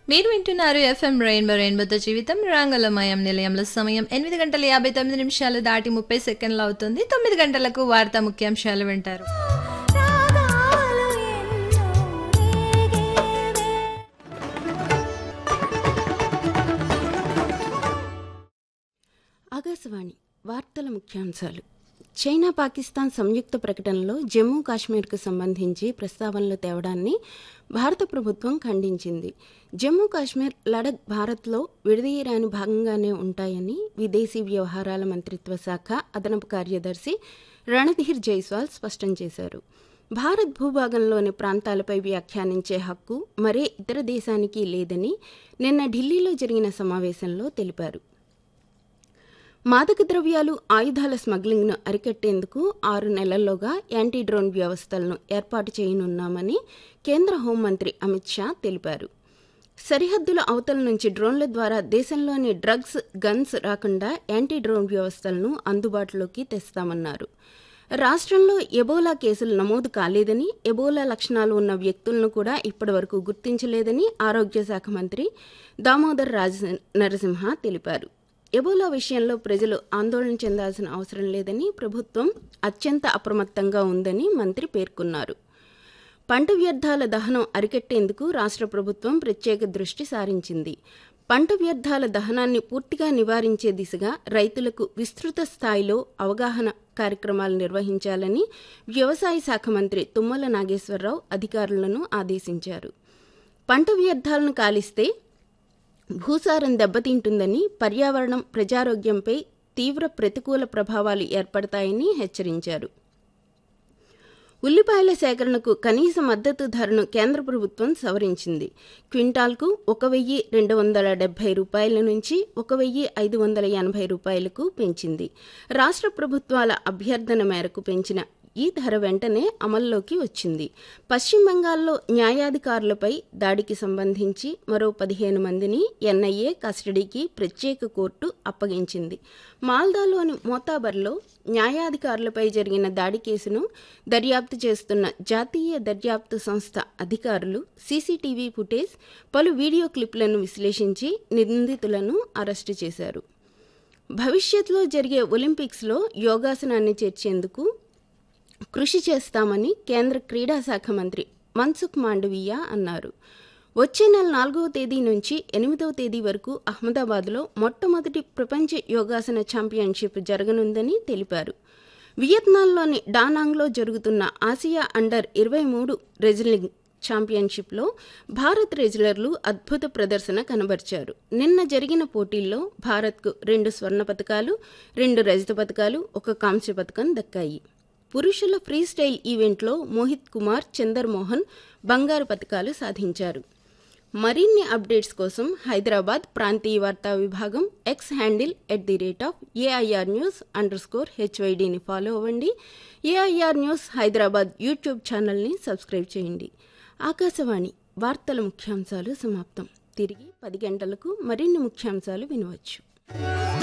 మీరు వింటున్నారు FM rainbow రెయిన్బోతో జీవితం రంగులమయం నిలయంలో సమయం ఎనిమిది గంటల యాభై తొమ్మిది నిమిషాలు దాటి ముప్పై సెకండ్లు అవుతుంది తొమ్మిది గంటలకు వార్తా ముఖ్యాంశాలు వింటారు రాగాలు ఎన్నో రేగేవే ఆకాశవాణి వార్తల ముఖ్యాంశాలు చైనా పాకిస్తాన్ సంయుక్త ప్రకటనలో జమ్మూ కాశ్మీర్కు సంబంధించి ప్రస్తావనలు తేవడాన్ని భారత ప్రభుత్వం ఖండించింది జమ్మూ కాశ్మీర్ లడఖ్ భారత్లో విడదీయరాని భాగంగానే ఉంటాయని విదేశీ వ్యవహారాల మంత్రిత్వ శాఖ అదనపు కార్యదర్శి రణధీర్ జైస్వాల్ స్పష్టం చేశారు భారత్ భూభాగంలోని ప్రాంతాలపై వ్యాఖ్యానించే హక్కు మరే ఇతర దేశానికి లేదని నిన్న ఢిల్లీలో జరిగిన సమావేశంలో తెలిపారు మాదక ద్రవ్యాలు ఆయుధాల స్మగ్లింగ్ను అరికట్టేందుకు ఆరు నెలల్లోగా యాంటీ డ్రోన్ వ్యవస్థలను ఏర్పాటు చేయనున్నామని కేంద్ర హోంమంత్రి అమిత్ షా తెలిపారు సరిహద్దుల అవతల నుంచి డ్రోన్ల ద్వారా దేశంలోని డ్రగ్స్ గన్స్ రాకుండా యాంటీ డ్రోన్ వ్యవస్థలను అందుబాటులోకి తెస్తామన్నారు రాష్ట్రంలో ఎబోలా కేసులు నమోదు కాలేదని ఎబోలా లక్షణాలు ఉన్న వ్యక్తులను కూడా ఇప్పటివరకు గుర్తించలేదని ఆరోగ్య శాఖ మంత్రి దామోదర్ రాజ నరసింహ తెలిపారు ఎబోలా విషయంలో ప్రజలు ఆందోళన చెందాల్సిన అవసరం లేదని ప్రభుత్వం అత్యంత అప్రమత్తంగా ఉందని మంత్రి పేర్కొన్నారు పంట వ్యర్థాల దహనం అరికట్టేందుకు రాష్ట్ర ప్రభుత్వం ప్రత్యేక దృష్టి సారించింది పంట వ్యర్థాల దహనాన్ని పూర్తిగా నివారించే దిశగా రైతులకు విస్తృత స్థాయిలో అవగాహన కార్యక్రమాలు నిర్వహించాలని వ్యవసాయ శాఖ మంత్రి తుమ్మల నాగేశ్వరరావు అధికారులను ఆదేశించారు పంట వ్యర్థాలను కాలిస్తే భూసారం దెబ్బతింటుందని పర్యావరణం ప్రజారోగ్యంపై తీవ్ర ప్రతికూల ప్రభావాలు ఏర్పడతాయని హెచ్చరించారు ఉల్లిపాయల సేకరణకు కనీస మద్దతు ధరను కేంద్ర ప్రభుత్వం సవరించింది క్వింటాల్కు ఒక వెయ్యి రెండు వందల డెబ్బై రూపాయల నుంచి ఒక వెయ్యి ఐదు వందల ఎనభై రూపాయలకు పెంచింది రాష్ట్ర ప్రభుత్వాల అభ్యర్థన మేరకు పెంచిన ఈ ధర వెంటనే అమల్లోకి వచ్చింది పశ్చిమ బంగాల్లో న్యాయాధికారులపై దాడికి సంబంధించి మరో పదిహేను మందిని ఎన్ఐఏ కస్టడీకి ప్రత్యేక కోర్టు అప్పగించింది మాల్దాలోని మోతాబర్లో న్యాయాధికారులపై జరిగిన దాడి కేసును దర్యాప్తు చేస్తున్న జాతీయ దర్యాప్తు సంస్థ అధికారులు సీసీటీవీ ఫుటేజ్ పలు వీడియో క్లిప్లను విశ్లేషించి నిందితులను అరెస్టు చేశారు భవిష్యత్తులో జరిగే ఒలింపిక్స్లో యోగాసనాన్ని చేర్చేందుకు కృషి చేస్తామని కేంద్ర క్రీడా శాఖ మంత్రి మన్సుఖ్ మాండవీయ అన్నారు వచ్చే నెల నాలుగవ తేదీ నుంచి ఎనిమిదవ తేదీ వరకు అహ్మదాబాద్లో మొట్టమొదటి ప్రపంచ యోగాసన ఛాంపియన్షిప్ జరగనుందని తెలిపారు వియత్నాంలోని డానాంగ్లో జరుగుతున్న ఆసియా అండర్ ఇరవై మూడు రెజ్లింగ్ ఛాంపియన్షిప్లో భారత్ రెజ్లర్లు అద్భుత ప్రదర్శన కనబర్చారు నిన్న జరిగిన పోటీల్లో భారత్కు రెండు స్వర్ణ పథకాలు రెండు రజత పథకాలు ఒక కాంస్య పథకం దక్కాయి పురుషుల ఫ్రీ స్టైల్ ఈవెంట్లో మోహిత్ కుమార్ చందర్ మోహన్ బంగారు పథకాలు సాధించారు మరిన్ని అప్డేట్స్ కోసం హైదరాబాద్ ప్రాంతీయ వార్తా విభాగం X handle at the rate of AIR news under score హెచ్వైడిని ఫాలో అవ్వండి ఏఐఆర్ న్యూస్ హైదరాబాద్ యూట్యూబ్ ఛానల్ని సబ్స్క్రైబ్ చేయండి ఆకాశవాణి వార్తల ముఖ్యాంశాలు సమాప్తం తిరిగి పది గంటలకు మరిన్ని ముఖ్యాంశాలు వినవచ్చు